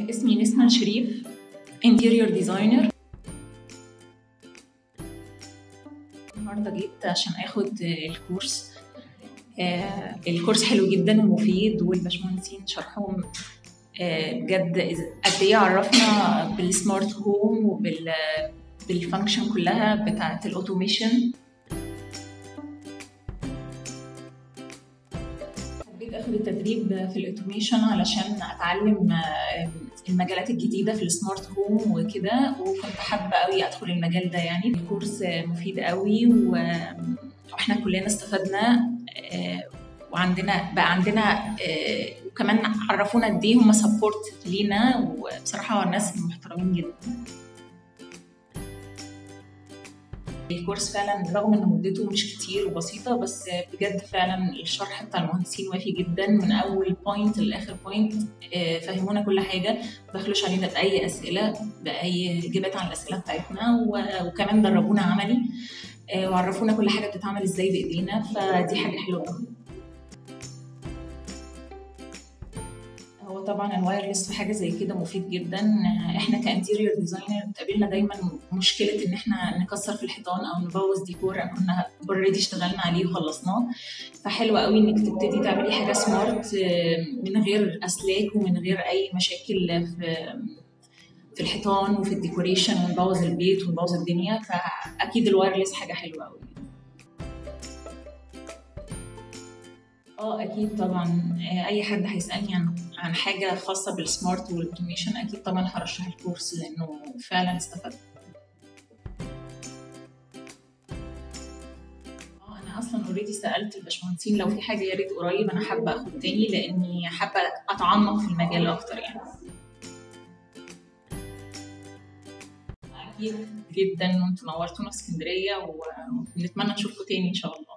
اسمي نسمة الشريف interior designer النهارده جيت عشان اخد الكورس آه، الكورس حلو جدا ومفيد والباشمهندسين شرحهم آه، بجد قد ايه عرفنا بالسمارت هوم وبال بالفانكشن كلها بتاعه الاوتوميشن حبيت اخد التدريب في الاوتوميشن علشان اتعلم آه، المجالات الجديده في السمارت هوم وكده وكنت حابه قوي ادخل المجال ده يعني الكورس مفيد قوي و... واحنا كلنا استفدنا آه، وعندنا بقى عندنا آه، وكمان عرفونا قد ايه هم سبورت لينا وبصراحه الناس محترمين جدا الكورس فعلا رغم ان مدته مش كتير وبسيطه بس بجد فعلا الشرح بتاع المهندسين وافي جدا من اول بوينت لاخر بوينت فهمونا كل حاجه ما دخلوش علينا باي اسئله باي اجابات عن الاسئله بتاعتنا و- وكمان دربونا عملي آه، وعرفونا كل حاجه بتتعمل ازاي بايدينا فدي حاجه حلوه قوي هو طبعا الوايرلس في حاجه زي كده مفيد جدا احنا كانتيريور ديزاينر بتقابلنا دايما مشكله ان احنا نكسر في الحيطان او نبوظ ديكور كنا اوريدي اشتغلنا عليه وخلصناه فحلو قوي انك تبتدي تعملي حاجه سمارت من غير اسلاك ومن غير اي مشاكل في في الحيطان وفي الديكوريشن ونبوظ البيت ونبوظ الدنيا فاكيد الوايرلس حاجه حلوه قوي اه اكيد طبعا آه، اي حد هيسالني عن عن حاجه خاصه بالسمارت والاوتوميشن اكيد طبعا هرشح الكورس لانه فعلا استفدت اه انا اصلا اوريدي سالت الباشمهندسين لو في حاجه يا ريت قريب انا حابه اخد تاني لاني حابه اتعمق في المجال اكتر يعني اكيد جدا وانتوا نورتونا في اسكندريه ونتمنى نشوفكم تاني ان شاء الله